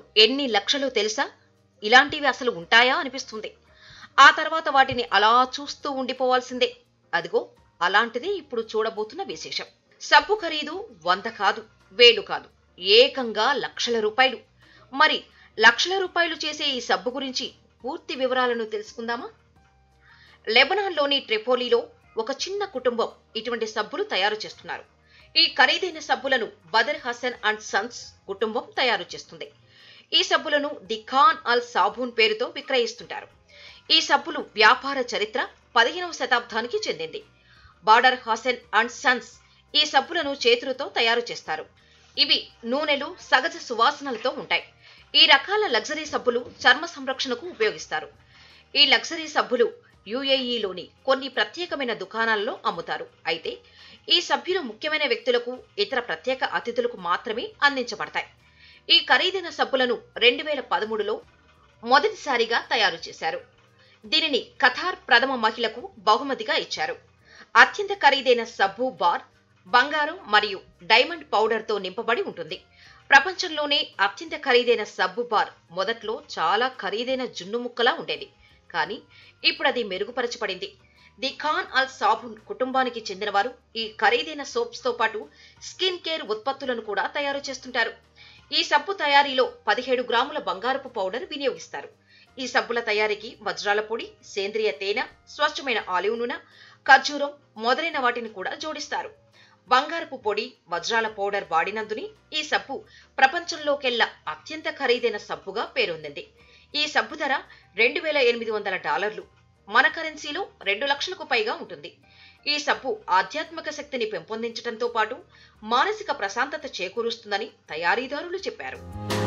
ఎన్ని లక్షలు తెలుసా ఇలాంటివి అసలు ఉంటాయా అనిపిస్తుంది ఆ తర్వాత వాటిని అలా చూస్తూ ఉండిపోవాల్సిందే అదిగో అలాంటిదే ఇప్పుడు చూడబోతున్న విశేషం సబ్బు ఖరీదు వంద కాదు వేలు కాదు ఏకంగా లక్షల రూపాయలు మరి లక్షల రూపాయలు చేసే ఈ సబ్బు గురించి పూర్తి వివరాలను తెలుసుకుందామా లెబనాన్లోని ట్రిపోలీలో ఒక చిన్న కుటుంబం ఇటువంటి సబ్బులు తయారు చేస్తున్నారు ఈ ఖరీదైన సబ్బులను బదర్ హసన్ అండ్ సన్స్ కుటుంబం తయారు చేస్తుంది ఈ సబ్బులను ది ఖాన్ అల్ సాబూన్ పేరుతో విక్రయిస్తుంటారు ఈ సబ్బులు వ్యాపార చరిత్ర పదిహేనవ శతాబ్దానికి చెందింది బార్డర్ హాసెన్ అండ్ సన్స్ ఈ సబ్బులను చేతులతో తయారు చేస్తారు ఇవి నూనెలు సహజ సువాసనలతో ఉంటాయి ఈ రకాల లగ్జరీ సబ్బులు చర్మ సంరక్షణకు ఉపయోగిస్తారు ఈ లగ్జరీ సబ్బులు యుఏఈలోని కొన్ని ప్రత్యేకమైన దుకాణాల్లో అమ్ముతారు అయితే ఈ సభ్యులు ముఖ్యమైన వ్యక్తులకు ఇతర ప్రత్యేక అతిథులకు మాత్రమే అందించబడతాయి ఈ ఖరీదైన సబ్బులను రెండు వేల పదమూడులో మొదటిసారిగా తయారు చేశారు దీనిని ఖతార్ ప్రథమ మహిళకు బహుమతిగా ఇచ్చారు అత్యంత ఖరీదైన సబ్బు బార్ బంగారం మరియు డైమండ్ పౌడర్తో నింపబడి ఉంటుంది ప్రపంచంలోనే అత్యంత ఖరీదైన సబ్బు బార్ మొదట్లో చాలా ఖరీదైన జున్ను ముక్కలా ఉండేది కానీ ఇప్పుడు అది మెరుగుపరచబడింది ది ఖాన్ అల్ సాబున్ కుటుంబానికి చెందినవారు ఈ ఖరీదైన సోప్స్ తో పాటు స్కిన్ కేర్ ఉత్పత్తులను కూడా తయారు చేస్తుంటారు ఈ సబ్బు తయారీలో పదిహేడు గ్రాముల బంగారపు పౌడర్ వినియోగిస్తారు ఈ సబ్బుల తయారీకి వజ్రాల పొడి సేంద్రియ తేనె స్వచ్ఛమైన ఆలివ్ నూనె ఖర్జూరం మొదలైన వాటిని కూడా జోడిస్తారు బంగారపు పొడి వజ్రాల పౌడర్ వాడినందుని ఈ సబ్బు ప్రపంచంలోకెల్లా అత్యంత ఖరీదైన సబ్బుగా పేరొందింది ఈ సబ్బు ధర రెండు వేల ఎనిమిది వందల డాలర్లు మన కరెన్సీలో రెండు లక్షలకు పైగా ఉంటుంది ఈ సబ్బు ఆధ్యాత్మిక శక్తిని పెంపొందించడంతో పాటు మానసిక ప్రశాంతత చేకూరుస్తుందని తయారీదారులు చెప్పారు